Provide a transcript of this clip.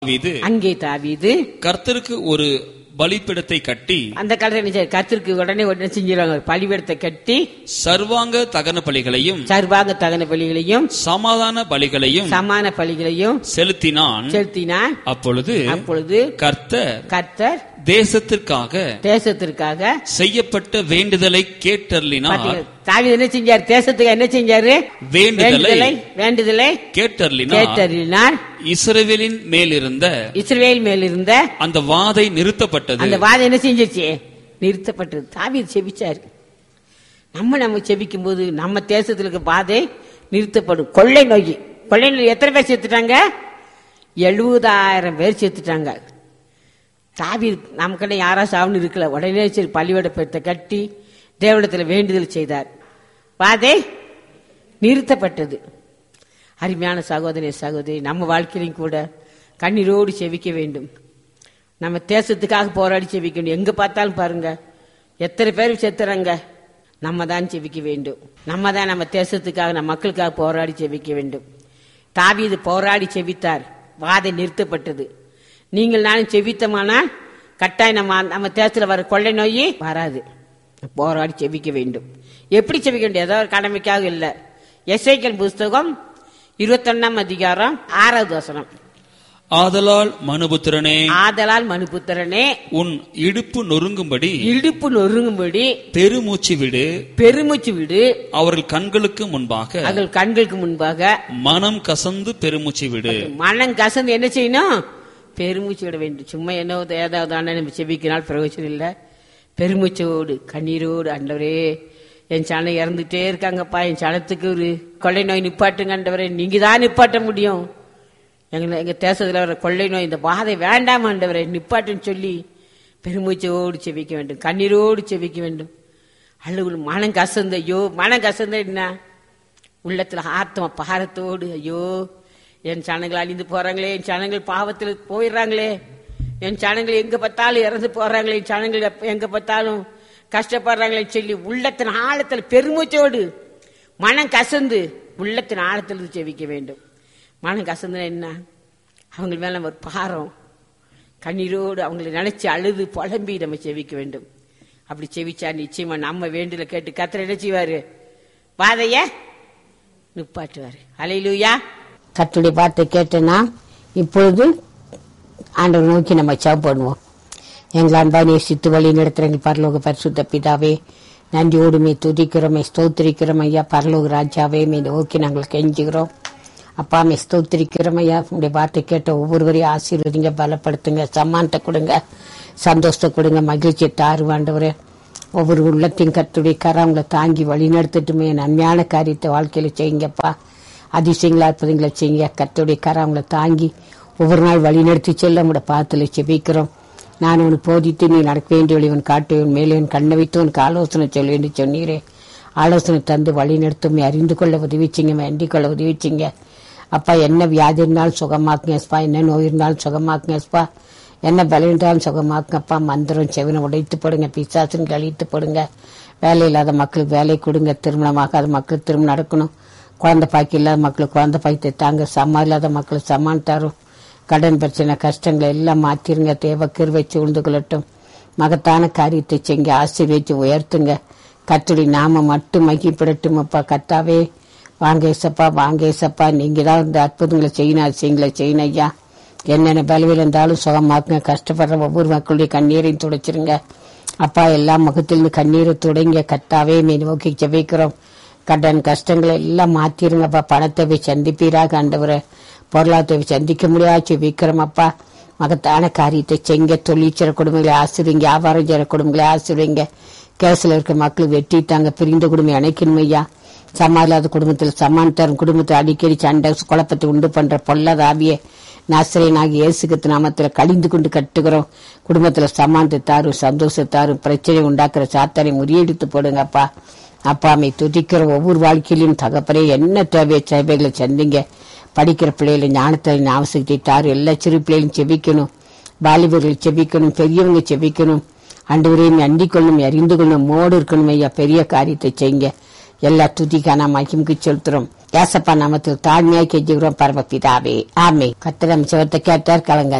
தாவீது அங்கே தாவீது கர்த்தருக்கு ஒரு பலிப்பிடத்தை கட்டி அந்த காலத்துல என்ன செய்ய- கர்த்தருக்கு உடனே உடனே செஞ்சிருவாங்க பலிபீடத்தை கட்டி சர்வாங்க தகன பலிகளையும் சர்வாங்க தகன பலிகளையும் சமாதான பலிகளையும் சமான பலிகளையும் செலுத்தினான் செலுத்தினான் அப்பொழுது அப்பொழுது கர்த்தர் கர்த்தர் தேசத்திற்காக தேசத்திற்காக செய்யப்பட்ட வேண்டுதலை கேட்டர்லினார் பாத்தீங்களா? தாவீது என்ன செஞ்சார் தேசத்துக்கு என்ன செஞ்சாரு வேண்டுதலை வேண்டுதலை கேட்டர்லினார் கேட்டறினார் இஸ்ரவேலின் மேலிருந்த இஸ்ரவேல் மேல் இருந்த அந்த வாதை நிறுத்தப்பட்டது அந்த வாதம் என்ன செஞ்சிருச்சு நிறுத்தப்பட்டது தாவீது செபிச்சாரு நம்ம நம்ம செபிக்கும் போது நம்ம தேசத்துல இருக்க பாதை நிறுத்தப்படும் கொள்ளை நோய் கொள்ளை நோய் எத்தனை பேர் செத்துட்டாங்க எழுபதாயிரம் பேர் செத்துட்டாங்க தாவி நமக்கெல்லாம் யாரா சாவுன்னு இருக்கல உடனே சரி பள்ளியோட பெருத்தை கட்டி தேவடத்தில் வேண்டுதல் செய்தார் பாதை நிறுத்தப்பட்டது அருமையான சகோதரி சகோதரி நம்ம வாழ்க்கையிலும் கூட கண்ணீரோடு செவிக்க வேண்டும் நம்ம தேசத்துக்காக போராடி செவிக்க வேண்டும் எங்க பார்த்தாலும் பாருங்க எத்தனை பேர் செத்துறாங்க நம்ம தான் செவிக்க வேண்டும் நம்ம தான் நம்ம தேசத்துக்காக நம்ம மக்களுக்காக போராடி செவிக்க வேண்டும் தாவீது போராடி செவித்தார் வாதை நிறுத்தப்பட்டது நீங்கள் நானும் செவித்தமானால் கட்டாயம் நம்ம நம்ம தேசத்தில் வர கொள்ளை நோய் வராது போராடி செவிக்க வேண்டும் எப்படி செவிக்க வேண்டும் ஏதோ ஒரு கடமைக்காக இல்லை எஸ்ஐக்கல் புஸ்தகம் இருபத்தொன்னாம் அதிகாரம் ஆறாவது வசனம் ஆதலால் மனுபுத்திரனே ஆதலால் மனுபுத்திரனே உன் இடுப்பு நொறுங்கும்படி இடுப்பு நொறுங்கும்படி பெருமூச்சு விடு பெருமூச்சு விடு அவர்கள் கண்களுக்கு முன்பாக அவர்கள் கண்களுக்கு முன்பாக மனம் கசந்து பெருமூச்சு விடு மனம் கசந்து என்ன செய்யணும் பெருமூச்சு விட வேண்டும் சும்மா என்ன ஏதாவது ஆனா நம்ம செபிக்கினால் பிரயோஜனம் இல்லை பெருமூச்சோடு கண்ணீரோடு ஆண்டவரே என் சனம் இறந்துட்டே இருக்காங்கப்பா என் சனத்துக்கு ஒரு கொள்ளை நோய் நிப்பாட்டுங்க ஆண்டவரே நீங்க தான் நிப்பாட்ட முடியும் எங்க எங்க தேசத்துல வர கொள்ளை நோய் இந்த பாதை வேண்டாம் ஆண்டவரே நிப்பாட்டுன்னு சொல்லி பெருமூச்சோடு செவிக்க வேண்டும் கண்ணீரோடு செவிக்க வேண்டும் அழுகுள் மனம் கசந்த ஐயோ மனம் கசந்த என்ன உள்ளத்துல ஆத்ம பாரத்தோடு ஐயோ என் சனங்கள் அழிந்து போறாங்களே என் சனங்கள் பாவத்தில் போயிடுறாங்களே என் சனங்கள் எங்க பார்த்தாலும் இறந்து போறாங்களே என் சனங்கள் எப்ப- எங்க பார்த்தாலும் கஷ்டப்படுறாங்களே சொல்லி உள்ளத்தின் ஆழத்தில் பெருமூச்சோடு மனம் கசந்து உள்ளத்தின் ஆழத்தில் செவிக்க வேண்டும் மனம் கசந்துனா என்ன அவங்க மேல ஒரு பாரம் கண்ணீரோடு அவங்களை நினைச்சு அழுது புலம்பி நம்ம செவிக்க வேண்டும் அப்படி செவிச்சா நிச்சயமா நம்ம வேண்டுல கேட்டு கத்திர என்ன செய்வாரு வாதைய நிப்பாட்டுவாரு அலையிலூயா கத்துடைய வார்த்தை கேட்டேன்னா இப்பொழுது ஆண்டவர் நோக்கி நம்ம ஜெபம் பண்ணுவோம் எங்கள் அன்பா நேசித்து வழி நடத்துகிற எங்கள் பரலோக பரிசுத்த பிதாவே நன்றியோடுமே துதிக்கிறோமே ஸ்தோத்திரிக்கிறோம் ஐயா பரலோக ராஜாவே மே நோக்கி நாங்கள் கெஞ்சுகிறோம் அப்பா மே ஸ்தோத்திரிக்கிறோம் ஐயா உங்களுடைய வார்த்தை கேட்ட ஒவ்வொருவரையும் ஆசீர்வதிங்க பலப்படுத்துங்க சம்மானத்தை கொடுங்க சந்தோஷத்தை கொடுங்க மகிழ்ச்சியை தாருவாண்டவரே ஒவ்வொரு உள்ளத்தையும் கத்துடைய கரங்களை தாங்கி வழி நடத்திட்டுமே நன்மையான காரியத்தை வாழ்க்கையில செய்யுங்கப்பா அதிசயங்களா இருப்பதுங்களை செய்யுங்க கத்துடைய கரங்களை தாங்கி ஒவ்வொரு நாள் வழி நடத்தி செல்ல உங்களோட பாத்துல செபிக்கிறோம் நான் உனக்கு போதித்து நீ நடக்க வேண்டிய வழிவன் காட்டுவன் மேலே உன் கண்ணை வைத்து உனக்கு ஆலோசனை சொல்ல என்று சொன்னீரே ஆலோசனை தந்து வழி நடத்தும் அறிந்து கொள்ள உதவிச்சிங்க வேண்டிக் கொள்ள உதவிச்சிங்க அப்பா என்ன வியாதி இருந்தாலும் சுகமாக்குங்க எஸ்பா என்ன நோய் இருந்தாலும் சுகமாக்குங்க எஸ்பா என்ன பலம் இருந்தாலும் சுகமாக்குங்கப்பா மந்திரம் செவினை உடைத்து போடுங்க பிசாசுன்னு கழித்து போடுங்க வேலை இல்லாத மக்களுக்கு வேலை கொடுங்க திருமணமாகாத மக்களுக்கு திருமணம் நடக்கணும் குழந்தை பாக்கி இல்லாத மக்களுக்கு குழந்தை பாக்கி தாங்க சம்மா இல்லாத மக்களுக்கு சம்மான் தரும் கடன் பிரச்சனை கஷ்டங்களை எல்லாம் மாத்திருங்க தேவ கிருவை சூழ்ந்து கொள்ளட்டும் மகத்தான காரியத்தை செஞ்சு ஆசீர்வதிச்சு உயர்த்துங்க கத்துடி நாம மட்டும் மகிப்படட்டும் அப்பா கத்தாவே வாங்க ஏசப்பா வாங்க ஏசப்பா நீங்க தான் இந்த அற்புதங்களை செய்யணும் அதிசயங்களை செய்யணும் ஐயா என்னென்ன பலவில் இருந்தாலும் சுகமாக்குங்க கஷ்டப்படுற ஒவ்வொரு மக்களுடைய கண்ணீரையும் துடைச்சிருங்க அப்பா எல்லா முகத்திலிருந்து கண்ணீரை துடைங்க கத்தாவே மீ நோக்கி ஜெபிக்கிறோம் கடன் கஷ்டங்களை எல்லாம் மாத்திருங்கப்பா பணத்தை போய் சந்திப்பீராக ஆண்டவரை பொருளாதாரத்தை சந்திக்க முடியாது ஜெபிக்கிறோம் அப்பா மகத்தான காரியத்தை செய்ங்க தொழிற்சிற குடும்பங்களை ஆசிரியங்க வியாபாரம் செய்கிற குடும்பங்களை ஆசிரியங்க கேஸ்ல இருக்க மக்கள் வெட்டிட்டாங்க பிரிந்த குடும்பம் இணைக்கணும் ஐயா சமாளாத குடும்பத்தில் சமான் தரும் குடும்பத்தை அடிக்கடி சண்டை குழப்பத்தை உண்டு பண்ற பொல்லாத ஆவிய நாசிரியனாகி இயேசுக்கு நாமத்துல கழிந்து கொண்டு கட்டுகிறோம் குடும்பத்துல சமானத்தை தாரும் சந்தோஷத்தாரும் பிரச்சனை உண்டாக்குற சாத்தானை முறியடித்து போடுங்கப்பா அப்பா அம்மை துதிக்கிற ஒவ்வொரு வாழ்க்கையிலும் தகப்பனே என்ன தேவையோ சேவைகளை சந்திங்க படிக்கிற பிள்ளைகளை ஞானத்தை ஞாபகத்தை தாரு எல்லா சிறு பிள்ளைகளும் செபிக்கணும் வாலிபர்கள் செபிக்கணும் பெரியவங்க செபிக்கணும் அன்றுவரையும் அண்டிக் கொள்ளணும் அறிந்து கொள்ளணும் மோடு இருக்கணும் ஐயா பெரிய காரியத்தை செய்யுங்க எல்லா துதிக்கான மகிமுக்கு செலுத்துறோம் ஏசப்பா நாமத்தில் தாழ்மையாய் கெஞ்சுகிறோம் பரமபிதாவே ஆமே கத்திரம் சிவத்தை கேட்டார் கலங்க